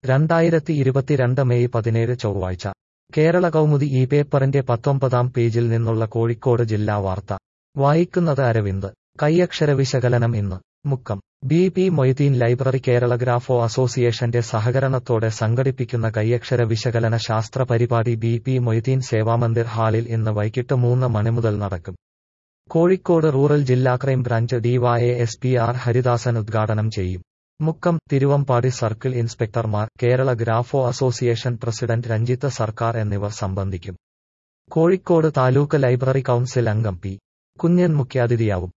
രണ്ടായിരത്തി ഇരുപത്തിരണ്ട് മെയ് പതിനേഴ് ചൊവ്വാഴ്ച കേരള കൗമുദി ഈ പേപ്പറിന്റെ പത്തൊമ്പതാം പേജിൽ നിന്നുള്ള കോഴിക്കോട് ജില്ലാ വാർത്ത വായിക്കുന്നത് അരവിന്ദ് കൈയക്ഷര വിശകലനം ഇന്ന് Mukkam B P Moideen library Kerala grapho അസോസിയേഷന്റെ സഹകരണത്തോടെ സംഘടിപ്പിക്കുന്ന കൈയക്ഷര വിശകലന ശാസ്ത്ര പരിപാടി ബി പി മൊയ്തീൻ സേവാമന്ദിർ ഹാളിൽ ഇന്ന് വൈകിട്ട് മൂന്ന് മണി മുതൽ നടക്കും കോഴിക്കോട് റൂറൽ ജില്ലാ crime branch D Y S P R Haridasan ഉദ്ഘാടനം ചെയ്യും മുക്കം തിരുവമ്പാടി സർക്കിൾ ഇൻസ്പെക്ടർമാർ Kerala grapho association president Ranjith Sarkar എന്നിവർ സംബന്ധിക്കും കോഴിക്കോട് താലൂക്ക് ലൈബ്രറി കൌൺസിൽ അംഗം പി കുഞ്ഞൻ മുഖ്യാതിഥിയാവും